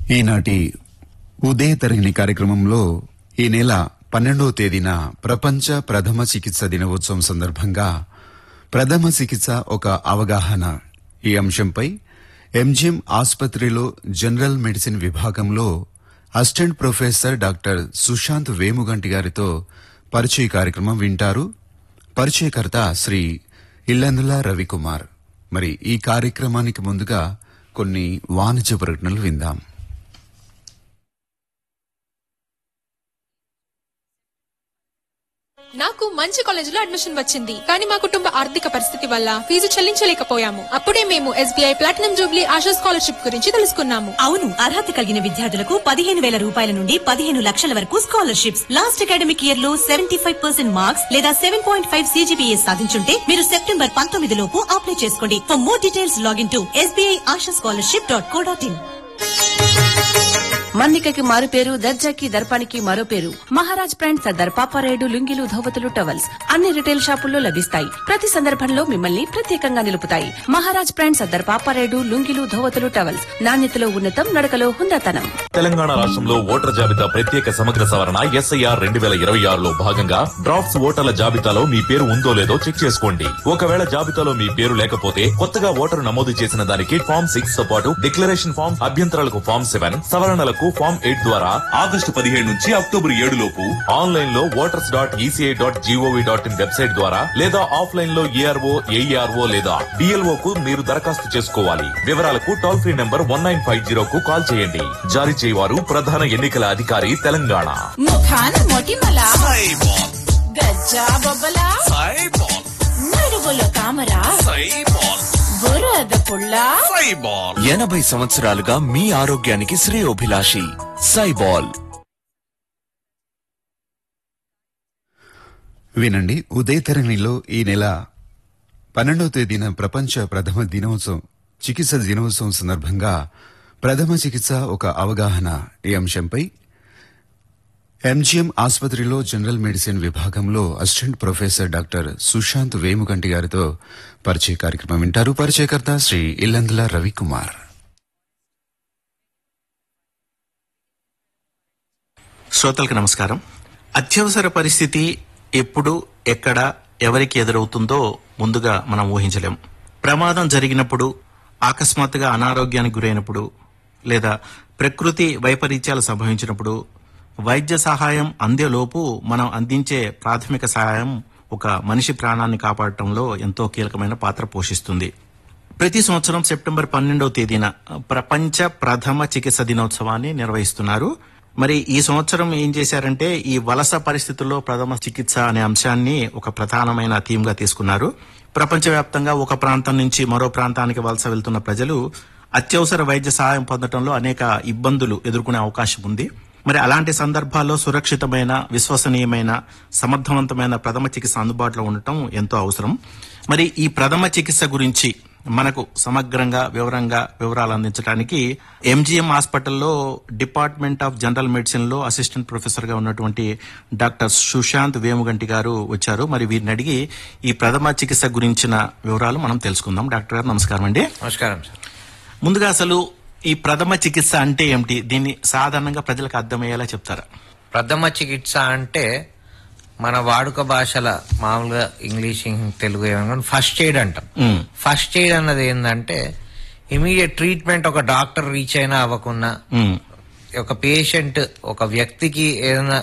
ఈనాటి ఉదయ తరగిణి కార్యక్రమంలో ఈ నెల పన్నెండవ తేదీన ప్రపంచ ప్రథమ చికిత్స దినోత్సవం సందర్భంగా ప్రథమ చికిత్స ఒక అవగాహన ఈ అంశంపై ఎంజిఎం ఆసుపత్రిలో జనరల్ మెడిసిన్ విభాగంలో assistant professor doctor Sushant Vemuganti గారితో పరిచయ కార్యక్రమం వింటారు పరిచయకర్త శ్రీ ఇల్లందుల రవికుమార్ మరి ఈ కార్యక్రమానికి ముందుగా కొన్ని వాణిజ్య ప్రకటనలు విందాం నాకు మంచి కాలేజీలో అడ్మిషన్ వచ్చింది కానీ మా కుటుంబ ఆర్థిక పరిస్థితి వల్ల ఫీజు చెల్లించలేకపోయాము అప్పుడే మేము SBI platinum jubilee Asha scholarship గురించి తెలుసుకున్నాము అవును అర్హత కలిగిన విద్యార్థులకు పదిహేను వేల రూపాయల నుండి పదిహేను లక్షల వరకు స్కాలర్షిప్స్ లాస్ట్ అకాడమిక్ ఇయర్ లో సెవెంటీ ఫైవ్ పర్సెంట్ మార్క్స్ లేదా సెవెన్ పాయింట్ ఫైవ్ సీజీపీఏ సాధించుంటే మీరు సెప్టెంబర్ పంతొమ్మిది లోపు అప్లై చేసుకోండి for more details login to SBI Asha scholarship dot co dot in మన్నికకి మారు పేరు దర్జాకి దర్పానికి మరో పేరు మహారాజ్ బ్రాండ్ సర్దార్ పాపారాయుడు లుంగిలు ధోవతులు టవల్స్ అన్ని రిటైల్ షాపుల్లో లభిస్తాయి ప్రతి సందర్భంలో మిమ్మల్ని ప్రత్యేకంగా నిలుపుతాయి మహారాజ్ బ్రాండ్ సర్దార్ పాపారాయుడు లుంగిలు ధోవతులు టవల్స్ నాణ్యతలో ఉన్నతం నడకలో హుందాతనం తెలంగాణ రాష్ట్రంలో ఓటర్ జాబితా ప్రత్యేక సమగ్ర సవరణ ఎస్ఐఆర్ రెండు వేల ఇరవై ఆరులో భాగంగా డ్రాఫ్ట్స్ ఓటర్ల జాబితాలో మీ పేరు ఉందో లేదో చెక్ చేసుకోండి ఒకవేళ జాబితాలో మీ పేరు లేకపోతే కొత్తగా ఓటరు నమోదు చేసిన దానికి ఫామ్ సిక్స్ తో పాటు డిక్లరేషన్ ఫామ్ అభ్యంతరాలకు ఫామ్ సెవెన్ సవరణలకు ఫామ్ ఎయిట్ ద్వారా ఆగస్టు పదిహేడు నుంచి అక్టోబర్ ఏడు లోపు ఆన్లైన్ లో voters dot ECI dot G O V dot in website ద్వారా లేదా ఆఫ్లైన్ లో ఏఆర్ఓ ఏఈఆర్ఓ లేదా డిఎల్ఓ కు మీరు దరఖాస్తు చేసుకోవాలి వివరాలకు toll free number one nine five zero కు కాల్ చేయండి జారీ చేయవారు ప్రధాన ఎన్నికల అధికారి తెలంగాణ ముఖాన మొటిమల గజ్జా బొబ్బల నడుగులో తామర బురద పుల్ల ఎనభై సంవత్సరాలుగా మీ ఆరోగ్యానికి శ్రేయోభిలాషి సైబాల్ వినండి ఉదయ తరంగిణిలో ఈ నెల పన్నెండవ తేదీన ప్రపంచ ప్రథమ దినోత్సవం చికిత్స దినోత్సవం సందర్భంగా ప్రథమ చికిత్స ఒక అవగాహన ఈ అంశంపై ఎంజిఎం ఆసుపత్రిలో జనరల్ మెడిసిన్ విభాగంలో assistant professor doctor Sushant Vemuganti గారితో పరిచయ కార్యక్రమం వింటారు పరిచయకర్త శ్రీ ఇల్లందుల రవికుమార్ శ్రోతలకు నమస్కారం అత్యవసర పరిస్థితి ఎప్పుడు ఎక్కడ ఎవరికి ఎదురవుతుందో ముందుగా మనం ఊహించలేం ప్రమాదం జరిగినప్పుడు అకస్మాత్తుగా అనారోగ్యానికి గురైనప్పుడు లేదా ప్రకృతి వైపరీత్యాలు సంభవించినప్పుడు వైద్య సహాయం అందేలోపు మనం అందించే ప్రాథమిక సహాయం ఒక మనిషి ప్రాణాన్ని కాపాడటంలో ఎంతో కీలకమైన పాత్ర పోషిస్తుంది ప్రతి సంవత్సరం సెప్టెంబర్ పన్నెండవ తేదీన ప్రపంచ ప్రథమ చికిత్స దినోత్సవాన్ని నిర్వహిస్తున్నారు మరి ఈ సంవత్సరం ఏం చేశారంటే ఈ వలస పరిస్థితుల్లో ప్రథమ చికిత్స అనే అంశాన్ని ఒక ప్రధానమైన థీమ్ గా తీసుకున్నారు ప్రపంచవ్యాప్తంగా ఒక ప్రాంతం నుంచి మరో ప్రాంతానికి వలస వెళ్తున్న ప్రజలు అత్యవసర వైద్య సహాయం పొందడంలో అనేక ఇబ్బందులు ఎదుర్కొనే అవకాశం ఉంది మరి అలాంటి సందర్భాల్లో సురక్షితమైన విశ్వసనీయమైన సమర్థవంతమైన ప్రథమ చికిత్స అందుబాటులో ఉండటం ఎంతో అవసరం మరి ఈ ప్రథమ చికిత్స గురించి మనకు సమగ్రంగా వివరంగా వివరాలు అందించడానికి ఎంజిఎం హాస్పిటల్లో డిపార్ట్మెంట్ ఆఫ్ జనరల్ మెడిసిన్ లో అసిస్టెంట్ ప్రొఫెసర్ గా ఉన్నటువంటి డాక్టర్ సుశాంత్ వేముగంటి గారు వచ్చారు మరి వీరిని అడిగి ఈ ప్రథమ చికిత్స గురించిన వివరాలు మనం తెలుసుకుందాం డాక్టర్ గారు నమస్కారం అండి నమస్కారం సార్ ముందుగా అసలు ఈ ప్రథమ చికిత్స అంటే ఏమిటి దీన్ని సాధారణంగా ప్రజలకు అర్థమయ్యేలా చెప్తారా ప్రథమ చికిత్స అంటే మన వాడుక భాషల మామూలుగా ఇంగ్లీష్ తెలుగు ఏమన్నా ఫస్ట్ ఎయిడ్ అంటాం మ్మ్. ఫస్ట్ ఎయిడ్ అన్నది ఏంటంటే ఇమీడియట్ ట్రీట్మెంట్ ఒక డాక్టర్ రీచ్ అయినా అవ్వకున్నా మ్మ్. ఒక పేషెంట్ ఒక వ్యక్తికి ఏదైనా